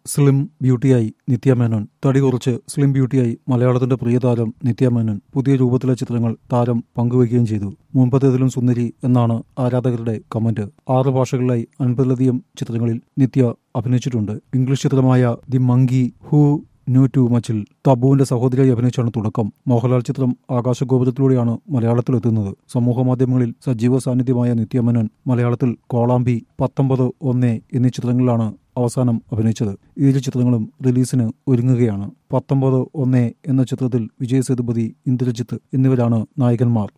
slim ബ്യൂട്ടിയായി നിത്യ മേനോൻ തടി കുറച്ച് slim ബ്യൂട്ടിയായി മലയാളത്തിന്റെ പ്രിയ താരം നിത്യ മേനോൻ പുതിയ രൂപത്തിലെ ചിത്രങ്ങൾ താരം പങ്കുവയ്ക്കുകയും ചെയ്തു മുമ്പത്തേതിലും സുന്ദരി എന്നാണ് ആരാധകരുടെ കമന്റ് ആറ് ഭാഷകളിലായി അൻപതിലധികം ചിത്രങ്ങളിൽ നിത്യ അഭിനയിച്ചിട്ടുണ്ട് ഇംഗ്ലീഷ് ചിത്രമായ the monkey who knew too മച്ചിൽ തബുവിന്റെ സഹോദരിയായി അഭിനയിച്ചാണ് തുടക്കം മോഹൻലാൽ ചിത്രം ആകാശഗോപുരത്തിലൂടെയാണ് മലയാളത്തിലെത്തുന്നത് സമൂഹ മാധ്യമങ്ങളിൽ സജീവ സാന്നിധ്യമായ നിത്യമനൻ മലയാളത്തിൽ കോളാമ്പി പത്തൊമ്പത് ഒന്ന് എന്നീ ചിത്രങ്ങളിലാണ് അവസാനം അഭിനയിച്ചത് ഇരു ചിത്രങ്ങളും റിലീസിന് ഒരുങ്ങുകയാണ് പത്തൊമ്പത് ഒന്ന് എന്ന ചിത്രത്തിൽ വിജയ് സേതുപതി ഇന്ദ്രജിത്ത് എന്നിവരാണ് നായകന്മാർ